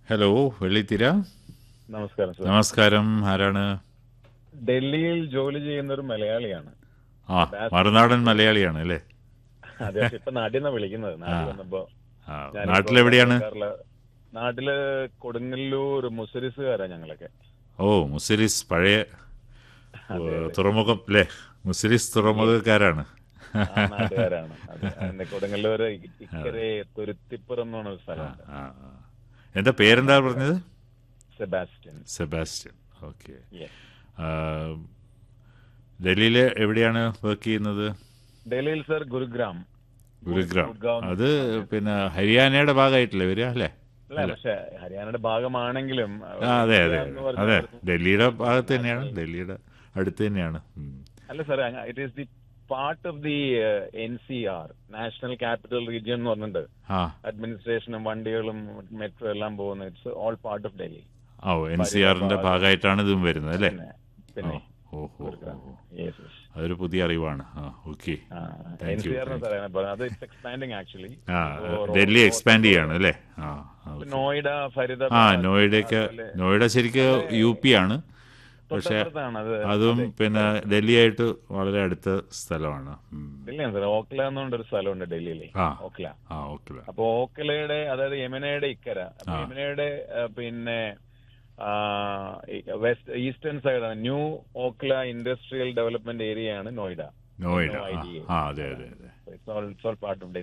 Hello വെള്ളിത്തിര നമസ്കാരം sir നമസ്കാരം ആരാണ് ഡൽഹിയിൽ ജോലി ചെയ്യുന്ന ഒരു മലയാളിയാണ് ആ മറുനാടൻ മലയാളിയാണ് അല്ലേ അതെ പക്ഷെ ഇപ്പൊ നാട്ടിൽ നിന്നാ വിളിക്കുന്നത് നാട്ടിൽ വന്നപ്പോ ആ, ഞാനിപ്പോ നാട്ടിലെവിടെയാണ് കേരള- നാട്ടില് കൊടുങ്ങല്ലൂർ മുസരിസുകാരാ ഞങ്ങളൊക്കെ ഓ മുസിരിസ് പഴയ ഓ, തുറമുഖം അല്ലേ മുസിരിസ് തുറമുഖക്കാരാണ് ആ നാട്ടുകാരാണ് അതെ അതിന്റെ കൊടുങ്ങല്ലൂര് ഇ- ഇക്കരെ തുരുത്തിപ്പുറം എന്ന് പറഞ്ഞ ഒരു സ്ഥലമുണ്ട് ആ, ആ. എന്താ പേരെന്താ പറഞ്ഞത് സെബാസ്റ്റ്യൻ സെബാസ്റ്റ്യൻ ഓക്കെ Yes. ഡൽഹിയിൽ എവിടെയാണ് വർക്ക് ചെയ്യുന്നത് ഡൽഹിയിൽ സർ ഗുരുഗ്രാം ഗുരുഗ്രാം ഗുഡ്ഗാവ് എന്ന് അത് പിന്നെ ഹരിയാനയുടെ ഭാഗമായിട്ടില്ലേ വരിക അല്ലേ അല്ല പക്ഷെ ഹരിയാനയുടെ ഭാഗമാണെങ്കിലും ആ, അതെ അതെ എന്ന് പറഞ്ഞ അതെ ഒരു- ഡൽഹിയുടെ ഭാഗത്ത് തന്നെയാണ് ഡൽഹിയുടെ അടുത്ത് തന്നെയാണ് ഉം. അല്ല sir it is the part of the N C R national capital region എന്ന് പറഞ്ഞിട്ട് ആ അഡ്മിനിസ്ട്രേഷനും വണ്ടികളും മെട്രോ എല്ലാം പോകുന്ന it's all part of Delhi oh N C ആറിന്റെ ഭാഗമായിട്ടാണ് ഇതും വരുന്നത് അല്ലേ പിന്നെ പിന്നെ ഓ ഓ യെസ് യെസ് അതൊരു പുതിയ അറിവാണ് ആ ഓക്കെ എൻ സി ആർ അത് ഇറ്റ്സ് എക്സ്പാൻഡിങ് ആക്ച്വലി ആ ഡൽഹി എക്സ്പാൻഡ് ചെയ്യാണ് അല്ലേ ആ ആ, okay. നോയിഡ ആ ഫരീദാബാദ് നോയിഡയൊക്കെ നോയിഡ ശരിക്കും യു പി ആണ് പക്ഷെ തൊട്ടപ്പുറത്താണ് അത് അതും പിന്നെ ഡൽഹിയായിട്ട് വളരെ അടുത്ത സ്ഥലമാണ് ഉം. ഡൽഹിയാണ് സാർ ഓക്ല എന്നുകൊണ്ട് ഒരു സ്ഥലമുണ്ട് ഡൽഹിയിൽ ആ. ഓക്ല ആ ഓക്കെ അപ്പൊ ഓക്കലയുടെ അതായത് യമനയുടെ ഇക്കര അപ്പൊ യമനയുടെ ആ, പിന്നെ വെസ്റ്റ് ഈസ്റ്റേൺ സൈഡാണ് ന്യൂ ഓക്ല ഇൻഡസ്ട്രിയൽ ഡെവലപ്മെന്റ് ഏരിയയാണ് നോയിഡ നോയിഡ ആ, IDA. ആ അതെ അതെ അതെ it's all it's all part of